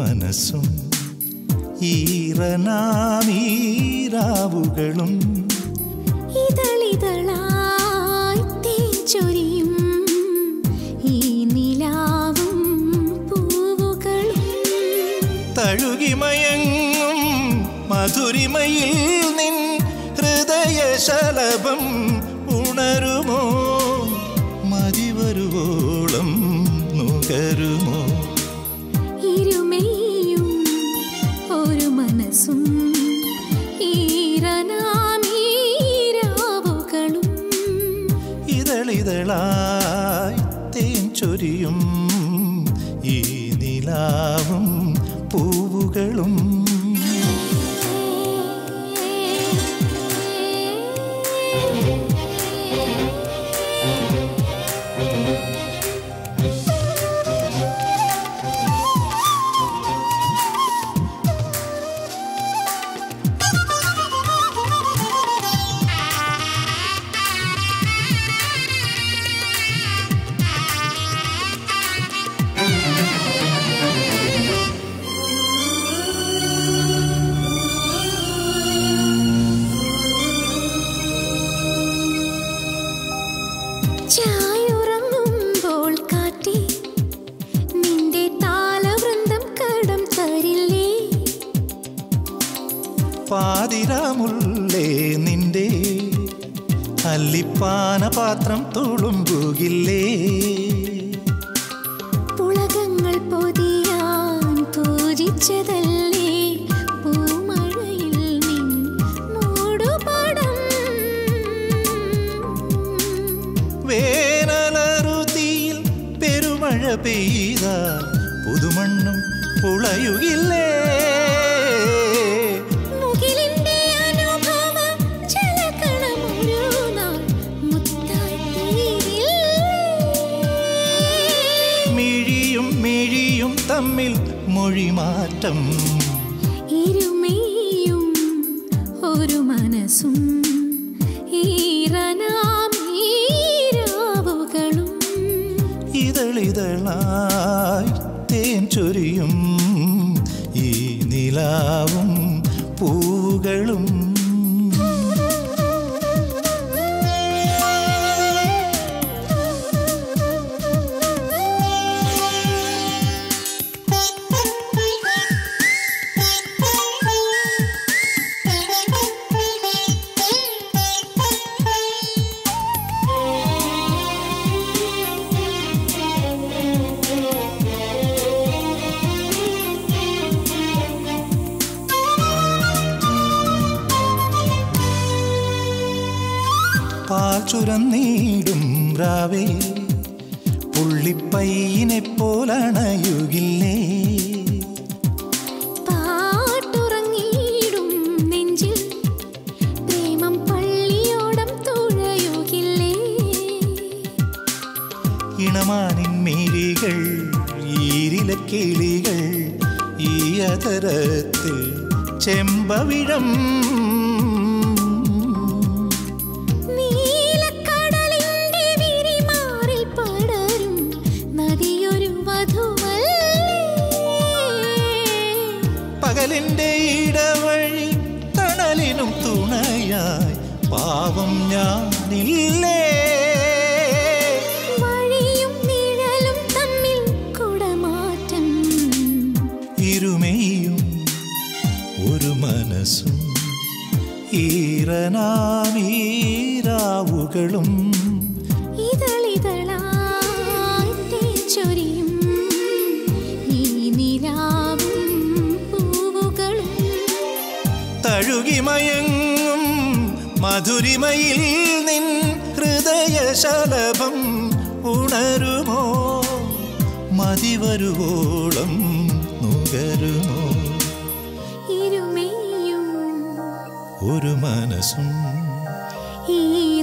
മനസ്സും ഈറനാമീരാവുകളും ഇതളിതളായി തേച്ചൊരിയും ഈ നിലാവും പൂവുകളും തഴുകിമയങ്ങും മധുരിമയിൽ നിൻ ഹൃദയശലഭം ഉണരുമോ മതിവരുവോളം നുകരുമോ ഇരുമയും ഒരു മനസ്സും ഈറനാമീരാവുകളും ഇതളിതളായി തേൻ ചൊരിയും ഈ നിലാവും പൂവുകളും ചായുറങ്ങുമ്പോൾ കാറ്റി നിന്റെ താളവൃന്ദം കടം തരില്ലേ പാതിരാമുള്ളേ നിന്റെ അല്ലിപ്പാന പാത്രം തുളുമ്പുകില്ലേ പുളകങ്ങൾ പൊതിയാൻ പൂജിച്ചതല്ലേ പൂമഴയിൽ നിൻ മൂടുപടം വേനലറുതിയിൽ പെരുമഴ പെയ്ത പുതുമണ്ണും പുളയുകില്ലേ മുകിലിന്റെ അനുഭവ ജലകണമൊരു നാൾ മുത്തായി തീരില്ലേ? മിഴിയും മിഴിയും തമ്മിൽ മൊഴിമാറ്റം ഇരുമയും ഒരു മനസ്സും ഈറനാം ഈരാവുകളും ഇതളിതളായി തേൻ ചൊരിയും ഈ നിലാവും പൂവുകളും പാൽ ചുരന്നീടും രാവേ പുള്ളിപ്പയ്യനെ പോലണയുകില്ലേ പാട്ടുറങ്ങിയിടും നെഞ്ചിൽ പ്രേമം പള്ളിയോടം തുഴയുകില്ലേ ഇണമാനിൻ മിഴികൾ ഈരില കിളികൾ ഈ അതരത്തിൽ ചെമ്പവിഴം നീലക്കടലിന്റെ വിരിമാറിൽ പടരും നദിയൊരു വധുവല്ലേ പകലിന്റെ ഇടവഴി തണലിനും തുണയായി പാവം ഞാനില്ലേ വഴിയും നിഴലും തമ്മിൽ കുടമാറ്റം ഇരുമയും ഒരു മനസ്സും ഈറനാമീരാവുകളും ഇതളിതളായി തേച്ചൊരിയും ഈ നിലാവും പൂവുകളും തഴുകിമയങ്ങും മധുരിമയിൽ നിൻ ഹൃദയശലഭം ഉണരുമോ മതിവരുവോളം നുകരുമോ ഇരുമയും ഒരു മനസ്സും ഈ